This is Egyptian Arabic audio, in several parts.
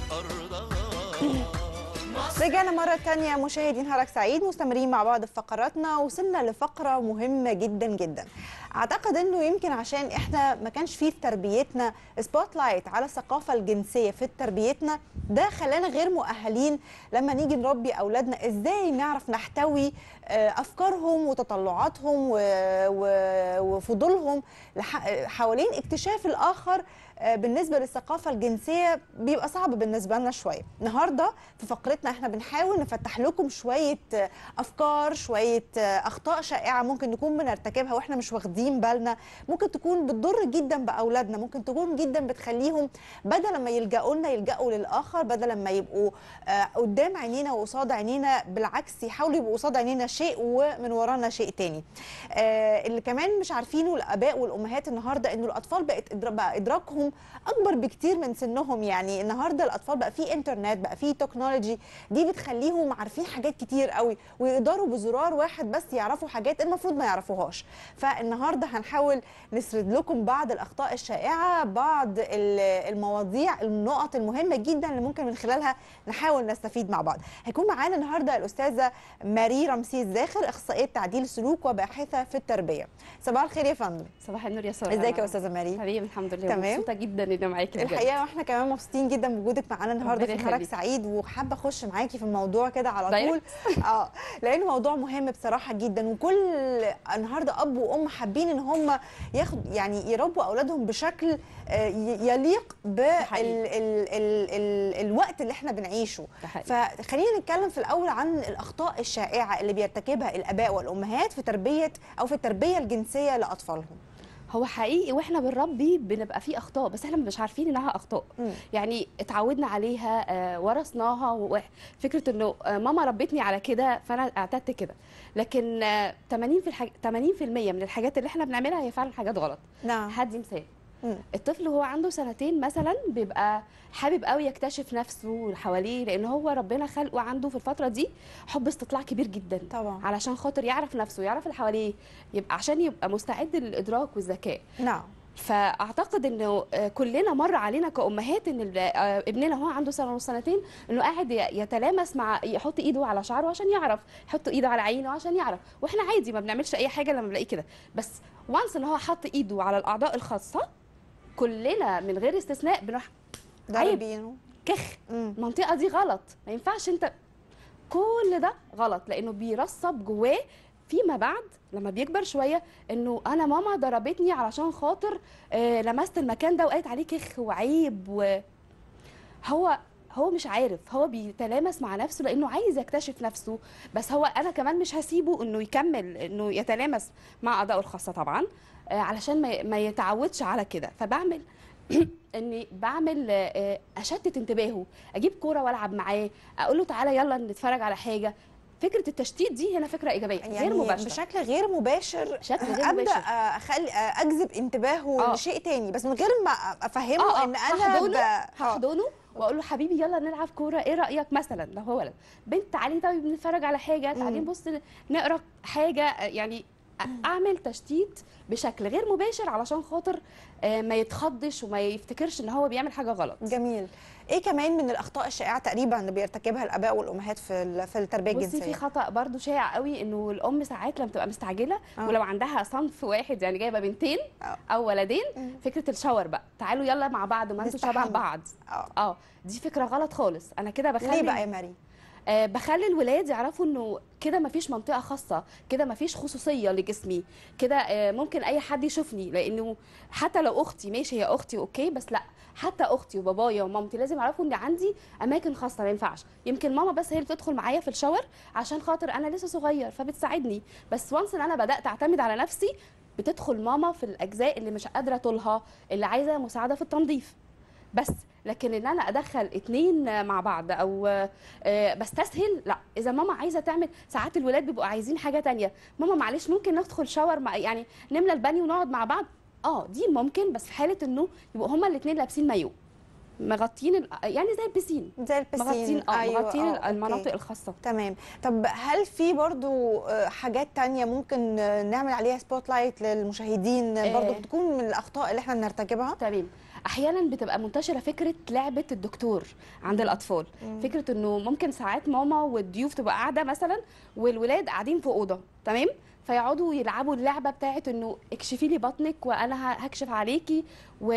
أرضها رجعنا مرة تانية مشاهدين هرك سعيد مستمرين مع بعض في فقراتنا وصلنا لفقرة مهمة جدا جدا اعتقد انه يمكن عشان احنا ما كانش فيه في تربيتنا سبوت لايت على الثقافة الجنسية في تربيتنا ده خلانا غير مؤهلين لما نيجي نربي اولادنا ازاي نعرف نحتوي آه، افكارهم وتطلعاتهم و- و- وفضولهم لح- حوالين اكتشاف الاخر آه، بالنسبه للثقافه الجنسيه بيبقى صعب بالنسبه لنا شويه النهارده في فقرتنا احنا بنحاول نفتح لكم شويه آه، افكار شويه آه، اخطاء شائعه ممكن نكون بنرتكبها واحنا مش واخدين بالنا ممكن تكون بتضر جدا باولادنا ممكن تكون جدا بتخليهم بدل ما يلجأوا لنا يلجأوا للاخر بدل ما يبقوا آه، قدام عينينا وقصاد عينينا بالعكس يحاولوا يبقوا قصاد عينينا شيء ومن ورانا شيء تاني آه، اللي كمان مش عارفينه الاباء والامهات النهارده انه الاطفال بقت إدرا- بقى ادراكهم اكبر بكتير من سنهم يعني النهارده الاطفال بقى في انترنت بقى في تكنولوجي دي بتخليهم عارفين حاجات كتير قوي ويقدروا بزرار واحد بس يعرفوا حاجات المفروض ما يعرفوهاش فالنهارده هنحاول نسرد لكم بعض الاخطاء الشائعه بعض ال- المواضيع النقط المهمه جدا اللي ممكن من خلالها نحاول نستفيد مع بعض هيكون معانا النهارده الاستاذه ماري رمسيس زاخر اخصائيه تعديل سلوك وباحثه في التربيه صباح الخير يا فندم صباح النور يا ساره ازيك يا استاذه ماري حبيبي الحمد لله تمام. مبسوطه جدا اني معاكي بجد. الحقيقه واحنا كمان مبسوطين جدا بوجودك معانا النهارده في ربنا حراك يخليك. سعيد وحابه اخش معاكي في الموضوع كده على طول دايركت؟ اه لانه موضوع مهم بصراحه جدا وكل النهارده اب وام حابين ان هم ياخد يعني يربوا اولادهم بشكل آه، ي- يليق بال حقيقي. ال ال ال الوقت اللي احنا بنعيشه ده حقيقي. فخلينا نتكلم في الاول عن الاخطاء الشائعه اللي بيرتكبها الاباء والامهات في تربيه او في التربيه الجنسيه لاطفالهم هو حقيقي واحنا بنربي بنبقى فيه اخطاء بس احنا مش عارفين انها اخطاء مم. يعني اتعودنا عليها آه، ورثناها وفكره انه آه، ماما ربتني على كده فانا اعتدت كده لكن آه، 80 في الحاج... 80% من الحاجات اللي احنا بنعملها هي فعلا حاجات غلط نعم هدي مثال مم. الطفل وهو عنده سنتين مثلا بيبقى حابب قوي يكتشف نفسه واللي حواليه لان هو ربنا خلقه عنده في الفتره دي حب استطلاع كبير جدا طبعا علشان خاطر يعرف نفسه يعرف اللي حواليه يبقى عشان يبقى مستعد للادراك والذكاء نعم فاعتقد انه آه، كلنا مر علينا كامهات ان ال- آه، ابننا هو عنده سنه وسنتين انه قاعد ي- يتلامس مع يحط ايده على شعره عشان يعرف يحط ايده على عينه عشان يعرف واحنا عادي ما بنعملش اي حاجه لما بنلاقيه كده بس وانس ان هو حط ايده على الاعضاء الخاصه كلنا من غير استثناء بنروح عيب. ضاربينه كخ مم. المنطقه دي غلط ما ينفعش انت كل ده غلط لانه بيرسب جواه فيما بعد لما بيكبر شويه انه انا ماما ضربتني علشان خاطر آه لمست المكان ده وقالت عليه كخ وعيب و هو هو مش عارف هو بيتلامس مع نفسه لانه عايز يكتشف نفسه بس هو انا كمان مش هسيبه انه يكمل انه يتلامس مع اعضائه الخاصه طبعا آه علشان ما ما يتعودش على كده فبعمل اني بعمل آه، اشتت انتباهه اجيب كوره والعب معاه اقول له تعالى يلا نتفرج على حاجه فكره التشتيت دي هنا فكره ايجابيه يعني غير مباشره بشكل غير مباشر بشكل غير ابدا مباشر. اخلي اجذب انتباهه آه. لشيء تاني بس من غير ما افهمه اه اه ان انا هحضنه ب... آه. هحضنه واقول له حبيبي يلا نلعب كوره ايه رايك مثلا لو هو ولد بنت تعالي طيب نتفرج على حاجه تعالي مم. نبص نقرا حاجه آه، يعني اعمل تشتيت بشكل غير مباشر علشان خاطر آه، ما يتخضش وما يفتكرش ان هو بيعمل حاجه غلط جميل ايه كمان من الاخطاء الشائعه تقريبا اللي بيرتكبها الاباء والامهات في ال- في التربيه بصي الجنسيه في خطا برضو شائع قوي انه الام ساعات لما تبقى مستعجله آه. ولو عندها صنف واحد يعني جايبه بنتين آه. او ولدين مم. فكره الشاور بقى تعالوا يلا مع بعض ما انتوا شبه نستحمى. بعض اه اه دي فكره غلط خالص انا كده بخلي ليه بقى يا ماري آه بخلي الولاد يعرفوا انه كده مفيش منطقه خاصه كده مفيش خصوصيه لجسمي كده آه ممكن اي حد يشوفني لانه حتى لو اختي ماشي هي اختي اوكي بس لا حتى اختي وبابايا ومامتي لازم يعرفوا ان عندي اماكن خاصه ما ينفعش يمكن ماما بس هي اللي بتدخل معايا في الشاور عشان خاطر انا لسه صغير فبتساعدني بس وانس ان انا بدات اعتمد على نفسي بتدخل ماما في الاجزاء اللي مش قادره طولها اللي عايزه مساعده في التنظيف بس لكن ان انا ادخل اتنين مع بعض او آه، بستسهل لا اذا ماما عايزه تعمل ساعات الولاد بيبقوا عايزين حاجه تانية ماما معلش ممكن ندخل شاور مع يعني نملى البانيو ونقعد مع بعض اه دي ممكن بس في حاله انه يبقوا هما الاثنين لابسين مايو مغطين ال- يعني زي البسين زي البسين مغطين اه أيوة، مغطين آه، المناطق أوكي. الخاصه تمام طب هل في برضو آه، حاجات تانية ممكن آه، نعمل عليها سبوت لايت للمشاهدين آه. برضو بتكون من الأخطاء اللي احنا بنرتكبها تمام احيانا بتبقى منتشره فكره لعبه الدكتور عند الاطفال مم. فكره انه ممكن ساعات ماما والضيوف تبقى قاعده مثلا والولاد قاعدين في اوضه تمام فيقعدوا يلعبوا اللعبه بتاعت انه اكشفي لي بطنك وانا ه- هكشف عليكي و...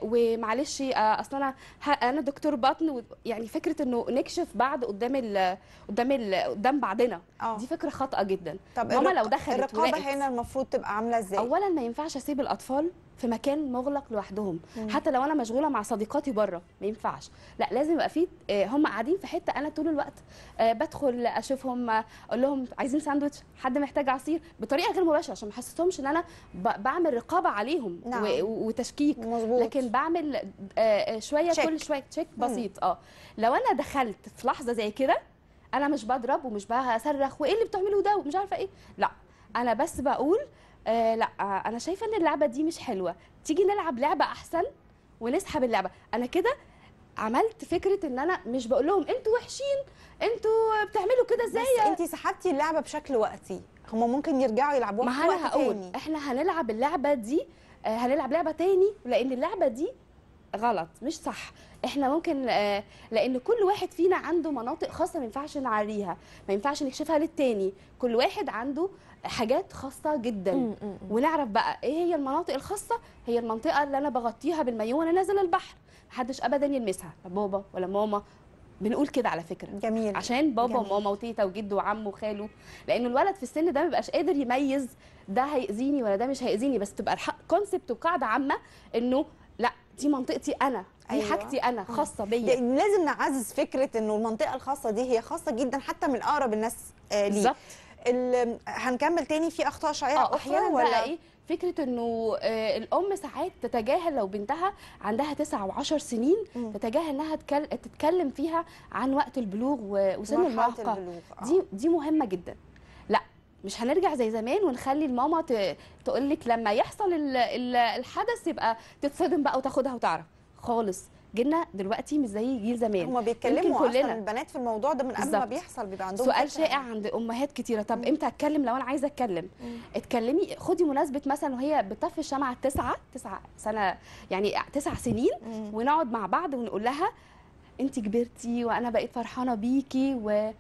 ومعلش آه، اصل انا ه... انا دكتور بطن و... يعني فكره انه نكشف بعض قدام ال... قدام ال... قدام بعضنا اه دي فكره خاطئه جدا طب ماما الرق- لو دخلت الرقابه ولقت- هنا المفروض تبقى عامله ازاي اولا ما ينفعش اسيب الاطفال في مكان مغلق لوحدهم مم. حتى لو انا مشغوله مع صديقاتي بره ما ينفعش لا لازم يبقى في آه، هم قاعدين في حته انا طول الوقت آه، بدخل اشوفهم آه، اقول لهم عايزين ساندوتش حد محتاج عصير بطريقه غير مباشره عشان ما احسسهمش ان انا ب- بعمل رقابه عليهم نعم. و- و- وتشكيك مظبوط لكن بعمل آه، آه، شويه تشيك. كل شويه تشيك مم. بسيط اه لو انا دخلت في لحظه زي كده انا مش بضرب ومش بصرخ وايه اللي بتعملوه ده ومش عارفه ايه لا انا بس بقول آه لا آه انا شايفه ان اللعبه دي مش حلوه تيجي نلعب لعبه احسن ونسحب اللعبه انا كده عملت فكره ان انا مش بقول لهم انتوا وحشين انتوا بتعملوا كده ازاي بس انت سحبتي اللعبه بشكل وقتي هم ممكن يرجعوا يلعبوها ما في انا وقت هقول تاني احنا هنلعب اللعبه دي آه، هنلعب لعبه تاني لان اللعبه دي غلط مش صح احنا ممكن آه، لان كل واحد فينا عنده مناطق خاصه ما ينفعش نعريها ما ينفعش نكشفها للتاني كل واحد عنده حاجات خاصه جدا مم، مم، مم. ونعرف بقى ايه هي المناطق الخاصه هي المنطقه اللي انا بغطيها بالمايو وانا نازل البحر محدش ابدا يلمسها لا بابا ولا ماما بنقول كده على فكره جميل عشان بابا جميل. وماما وتيتا وجد وعم وخاله لان الولد في السن ده ما بيبقاش قادر يميز ده هيأذيني ولا ده مش هيأذيني بس تبقى كونسبت وقاعده عامه انه لا دي منطقتي انا دي أيوة. أيوة. حاجتي انا خاصه دي- بيا لازم نعزز فكره انه المنطقه الخاصه دي هي خاصه جدا حتى من اقرب الناس آه ليه بالظبط ال- هنكمل تاني في اخطاء شائعه اه اخرى احيانا ولا بقى ايه فكره انه آه الام ساعات تتجاهل لو بنتها عندها تسع وعشر سنين مم. تتجاهل انها تكل- تتكلم فيها عن وقت البلوغ و- وسن مرحلة المراهقه البلوغ آه. دي دي مهمه جدا لا مش هنرجع زي زمان ونخلي الماما تقول لك لما يحصل ال- ال- الحدث يبقى تتصدم بقى وتاخدها وتعرف خالص جيلنا دلوقتي مش زي جيل زمان هما بيتكلموا يمكن اصلا كلنا. البنات في الموضوع ده من قبل ما بالظبط. بيحصل بيبقى عندهم سؤال فكرة شائع يعني. عند امهات كتيره طب مم. امتى اتكلم لو انا عايزه اتكلم مم. اتكلمي خدي مناسبه مثلا وهي بتطفي الشمعه التسعه تسعه سنه يعني تسع سنين مم. ونقعد مع بعض ونقول لها انت كبرتي وانا بقيت فرحانه بيكي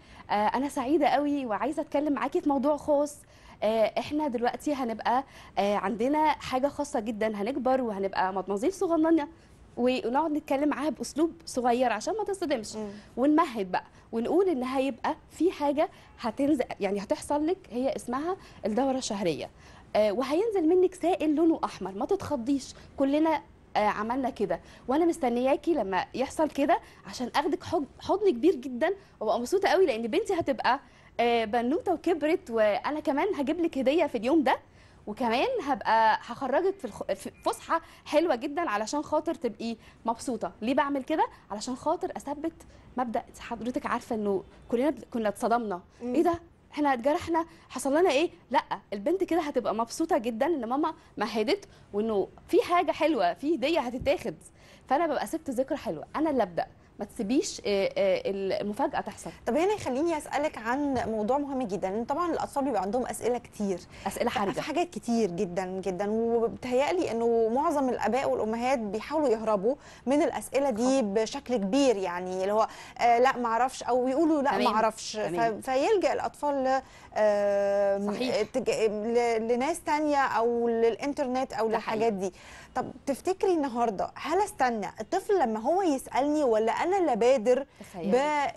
وانا سعيده قوي وعايزه اتكلم معاكي في موضوع خاص آه، احنا دلوقتي هنبقى آه، عندنا حاجه خاصه جدا هنكبر وهنبقى مطمزيل صغننه ونقعد نتكلم معاها باسلوب صغير عشان ما تصدمش مم. ونمهد بقى ونقول ان هيبقى في حاجه هتنزل يعني هتحصل لك هي اسمها الدوره الشهريه آه، وهينزل منك سائل لونه احمر ما تتخضيش كلنا آه، عملنا كده وانا مستنياكي لما يحصل كده عشان اخدك حضن حضن كبير جدا وابقى مبسوطه قوي لان بنتي هتبقى آه، بنوته وكبرت وانا كمان هجيب لك هديه في اليوم ده وكمان هبقى هخرجك في الخ... في فسحه حلوه جدا علشان خاطر تبقي مبسوطه ليه بعمل كده علشان خاطر اثبت مبدا حضرتك عارفه انه كلنا بت- كنا اتصدمنا مم. ايه ده احنا اتجرحنا حصل لنا ايه لا البنت كده هتبقى مبسوطه جدا ان ماما مهدت وانه في حاجه حلوه في هديه هتتاخد فانا ببقى سبت ذكرى حلوه انا اللي ابدا ما تسيبيش آه، آه، المفاجاه تحصل طب هنا يخليني اسالك عن موضوع مهم جدا إن طبعا الاطفال بيبقى عندهم اسئله كتير اسئله في حرجه حاجات كتير جدا جدا وبتهيألي انه معظم الاباء والامهات بيحاولوا يهربوا من الاسئله دي بشكل كبير يعني اللي هو آه لا ما اعرفش او يقولوا لا ما تمام. اعرفش تمام. فيلجا الاطفال ل آه، صحيح. تج- ل- لناس تانية او للانترنت او ده للحاجات دي طب تفتكري النهارده هل استنى الطفل لما هو يسالني ولا انا اللي بادر تخيلي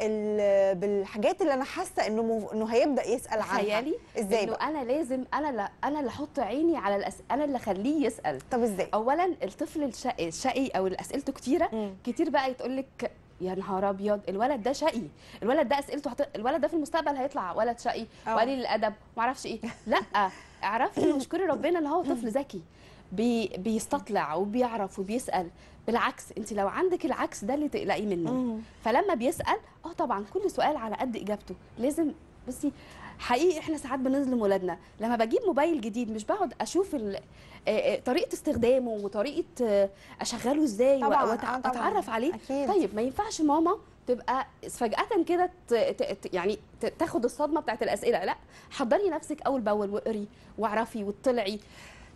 بال- بالحاجات اللي انا حاسه انه مو- انه هيبدا يسال عنها تخيلي ازاي انه بقى انا لازم انا لا انا اللي احط عيني على الأس... انا اللي اخليه يسال طب ازاي اولا الطفل الشقي الشقي او اللي اسئلته كتيره مم. كتير بقى يتقول لك يا نهار ابيض الولد ده شقي الولد ده اسئلته هت... الولد ده في المستقبل هيطلع ولد شقي أه. وقليل الادب ما اعرفش ايه لا اعرفي واشكري ربنا ان هو طفل ذكي بي... بيستطلع وبيعرف وبيسال بالعكس انت لو عندك العكس ده اللي تقلقي منه مم. فلما بيسال اه طبعا كل سؤال على قد اجابته لازم بصي حقيقي احنا ساعات بنظلم ولادنا لما بجيب موبايل جديد مش بقعد اشوف ال... آه، آه، طريقه استخدامه وطريقه آه، اشغله ازاي طبعاً، آه، طبعاً. واتعرف عليه أكيد. طيب ما ينفعش ماما تبقى فجأة كده ت- ت- ت- يعني ت- تاخد الصدمة بتاعت الأسئلة لا حضري نفسك أول بأول واقري واعرفي واطلعي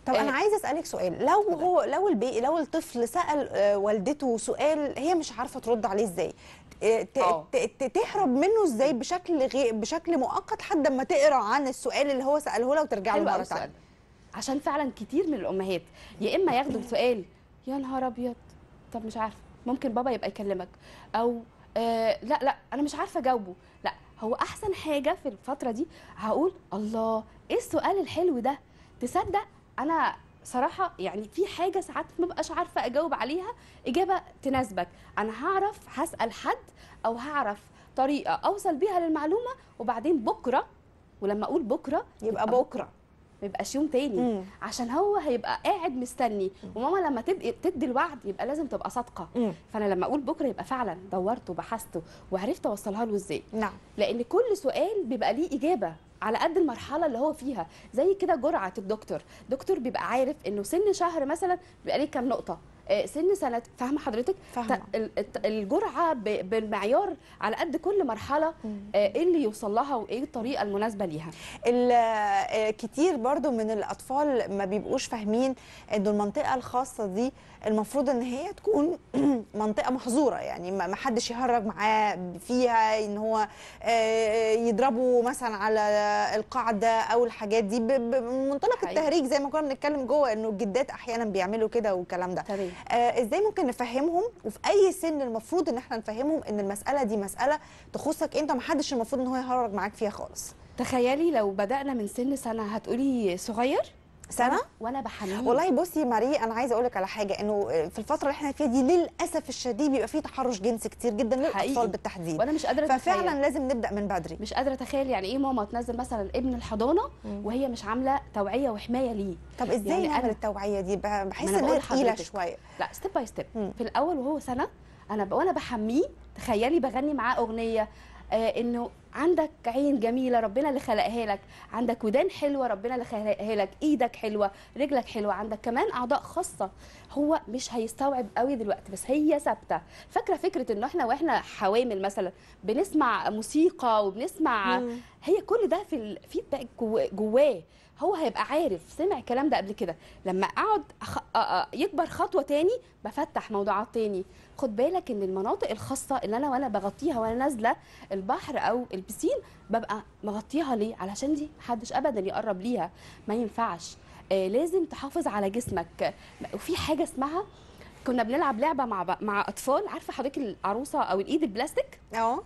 طب انا آه، عايزه اسالك سؤال لو اتفضلي. هو لو البي لو الطفل سال آه، والدته سؤال هي مش عارفه ترد عليه ازاي آه، ت- آه. ت- ت- تهرب منه ازاي بشكل غير بشكل مؤقت لحد ما تقرا عن السؤال اللي هو ساله لها وترجع له حلو مره قوي السؤال ثانيه ده عشان فعلا كتير من الامهات يا اما ياخدوا السؤال يا نهار ابيض طب مش عارفه ممكن بابا يبقى يكلمك او آه لا لا انا مش عارفه اجاوبه لا هو احسن حاجه في الفتره دي هقول الله ايه السؤال الحلو ده تصدق انا صراحه يعني في حاجه ساعات ما بقاش عارفه اجاوب عليها اجابه تناسبك انا هعرف هسال حد او هعرف طريقه اوصل بيها للمعلومه وبعدين بكره ولما اقول بكره يبقى بكره ما يبقاش يوم تاني مم. عشان هو هيبقى قاعد مستني وماما لما تبقى تدي الوعد يبقى لازم تبقى صادقه مم. فانا لما اقول بكره يبقى فعلا دورت وبحثت وعرفت اوصلها له ازاي نعم لان كل سؤال بيبقى ليه اجابه على قد المرحله اللي هو فيها زي كده جرعه الدكتور دكتور بيبقى عارف انه سن شهر مثلا بيبقى ليه كام نقطه آه، سن سنه فاهمه حضرتك فاهمة. ت- ال- الت- الجرعه ب- بالمعيار على قد كل مرحله آه، ايه اللي يوصل لها وايه الطريقه المناسبه ليها ال- آه، كتير برضو من الاطفال ما بيبقوش فاهمين انه المنطقه الخاصه دي المفروض ان هي تكون منطقه محظوره يعني ما ما حدش يهرج معاه فيها ان هو آه، يضربه مثلا على القاعده او الحاجات دي ب- ب- من منطلق حقيقي. التهريج زي ما كنا بنتكلم جوه انه الجدات احيانا بيعملوا كده والكلام ده تمام آه، ازاي ممكن نفهمهم وفي اي سن المفروض ان احنا نفهمهم ان المساله دي مساله تخصك انت ما حدش المفروض ان هو يهرج معاك فيها خالص تخيلي لو بدأنا من سن سنة هتقولي صغير سنه وانا بحميه والله بصي يا ماري انا عايزه اقول لك على حاجه انه في الفتره اللي احنا فيها دي للاسف الشديد بيبقى فيه تحرش جنسي كتير جدا للاطفال حقيقي. بالتحديد وانا مش قادره ففعلا اتخيل لازم نبدا من بدري مش قادره اتخيل يعني ايه ماما تنزل مثلا ابن الحضانه وهي مش عامله توعيه وحمايه ليه طب ازاي يعني نعمل أنا- التوعيه دي ب- بحس ما أنا انها بقول تقيله لحضرتك. شويه لا ستيب باي ستيب مم. في الاول وهو سنه انا ب... وانا بحميه تخيلي بغني معاه اغنيه آه انه عندك عين جميله ربنا اللي خلقها لك عندك ودان حلوه ربنا اللي خلقها لك ايدك حلوه رجلك حلوه عندك كمان اعضاء خاصه هو مش هيستوعب قوي دلوقتي بس هي ثابته فاكره فكره انه احنا واحنا حوامل مثلا بنسمع موسيقى وبنسمع مم. هي كل ده في الفيدباك جوا- جواه هو هيبقى عارف سمع الكلام ده قبل كده لما اقعد أخ... أ... أ... يكبر خطوه تاني بفتح موضوعات تاني خد بالك ان المناطق الخاصه اللي انا وانا بغطيها وانا نازله البحر او البسين ببقى مغطيها ليه علشان دي محدش ابدا يقرب ليها ما ينفعش آه لازم تحافظ على جسمك وفي حاجه اسمها كنا بنلعب لعبه مع ب... مع اطفال عارفه حضرتك العروسه او الايد البلاستيك اه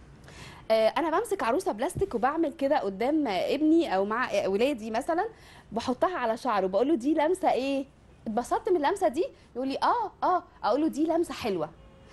آه، انا بمسك عروسه بلاستيك وبعمل كده قدام آه، ابني او مع آه، ولادي مثلا بحطها على شعره بقول له دي لمسه ايه اتبسطت من اللمسه دي يقول لي اه اه اقول له دي لمسه حلوه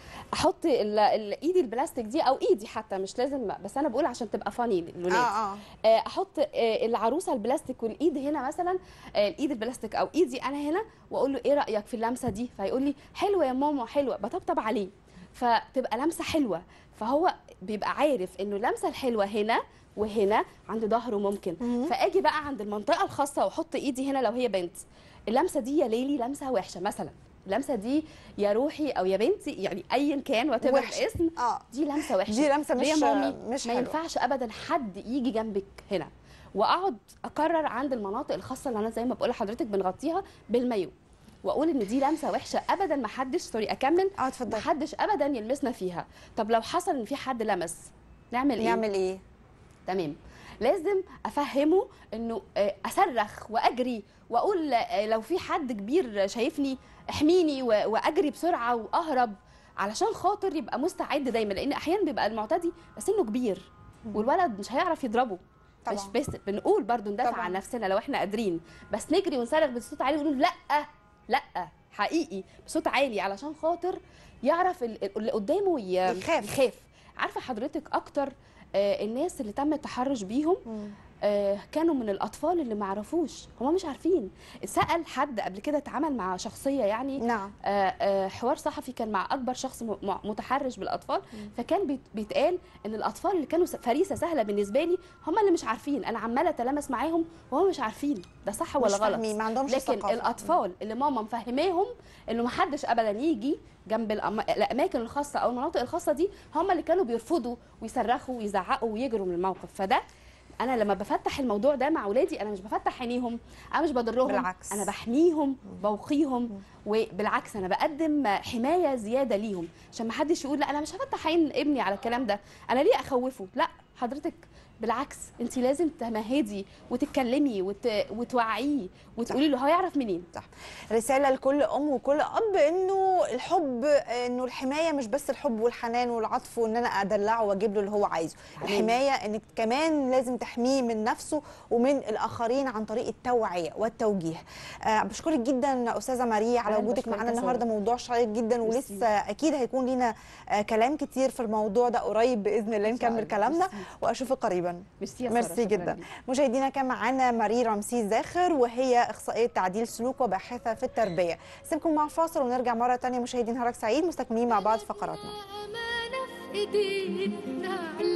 احط ال- ال- ايدي البلاستيك دي او ايدي حتى مش لازم بس انا بقول عشان تبقى فاني للولاد اه اه آه، احط آه، العروسه البلاستيك والايد هنا مثلا آه، الايد البلاستيك او ايدي انا هنا واقول له ايه رايك في اللمسه دي فيقول لي حلوه يا ماما حلوه بطبطب عليه فتبقى لمسه حلوه فهو بيبقى عارف انه اللمسه الحلوه هنا وهنا عند ظهره ممكن مم. فاجي بقى عند المنطقه الخاصه واحط ايدي هنا لو هي بنت اللمسه دي يا ليلي لمسه وحشه مثلا اللمسه دي يا روحي او يا بنتي يعني ايا كان وات وحشة. الاسم اه دي لمسه وحشه دي لمسه ليه يا مش مامي مش ما حلوه ينفعش ابدا حد يجي جنبك هنا واقعد اكرر عند المناطق الخاصه اللي انا زي ما بقول لحضرتك بنغطيها بالمايو واقول ان دي لمسه وحشه ابدا ما حدش سوري اكمل اه ما اتفضلي حدش ابدا يلمسنا فيها طب لو حصل ان في حد لمس نعمل ايه نعمل ايه تمام لازم افهمه انه آه، اصرخ واجري واقول آه، لو في حد كبير شايفني احميني و- واجري بسرعه واهرب علشان خاطر يبقى مستعد دايما لان احيانا بيبقى المعتدي سنه كبير والولد مش هيعرف يضربه مش طبعا. بس بنقول برضو ندافع طبعا. عن نفسنا لو احنا قادرين بس نجري ونصرخ بصوت عالي ونقول لا لا حقيقي بصوت عالي علشان خاطر يعرف ال- اللي قدامه ي- يخاف. يخاف عارفه حضرتك اكتر آه، الناس اللي تم التحرش بيهم مم. آه، كانوا من الاطفال اللي ما عرفوش هم مش عارفين سال حد قبل كده اتعامل مع شخصيه يعني نعم آه، آه، حوار صحفي كان مع اكبر شخص م- م- متحرش بالاطفال فكان بيت- بيتقال ان الاطفال اللي كانوا س- فريسه سهله بالنسبه لي هم اللي مش عارفين انا عماله اتلامس معاهم وهم مش عارفين ده صح ولا مش غلط فاهمين ما عندهمش لكن الثقافة. الاطفال اللي ماما مفهماهم انه ما حدش ابدا يجي جنب الأم- الاماكن الخاصه او المناطق الخاصه دي هم اللي كانوا بيرفضوا ويصرخوا ويزعقوا ويجروا من الموقف فده انا لما بفتح الموضوع ده مع اولادي انا مش بفتح عينيهم انا مش بضرهم بالعكس. انا بحميهم بوقيهم وبالعكس انا بقدم حمايه زياده ليهم عشان ما حدش يقول لا انا مش هفتح عين ابني على الكلام ده انا ليه اخوفه لا حضرتك بالعكس انت لازم تمهدي وتتكلمي وت... وتوعيه وتقولي له هو يعرف منين صح رساله لكل ام وكل اب انه الحب انه الحمايه مش بس الحب والحنان والعطف وان انا ادلعه واجيب له اللي هو عايزه تمام. الحمايه انك كمان لازم تحميه من نفسه ومن الاخرين عن طريق التوعيه والتوجيه آه بشكرك جدا استاذه ماريا على أنا وجودك بشكرك معانا يا النهارده سارة. موضوع شيق جدا ميرسي. ولسه اكيد هيكون لينا آه كلام كتير في الموضوع ده قريب باذن الله إن شاء نكمل الله. كلامنا ميرسي. واشوفك قريبا ميرسي يا سارة، ميرسي شكراً جدا ليك. مشاهدينا كان معانا ماري رمسيس زاخر وهي اخصائيه تعديل سلوك وباحثه في التربيه سيبكم مع فاصل ونرجع مره تانية مشاهدين نهارك سعيد مستكملين مع بعض فقراتنا أمانة في إيدينا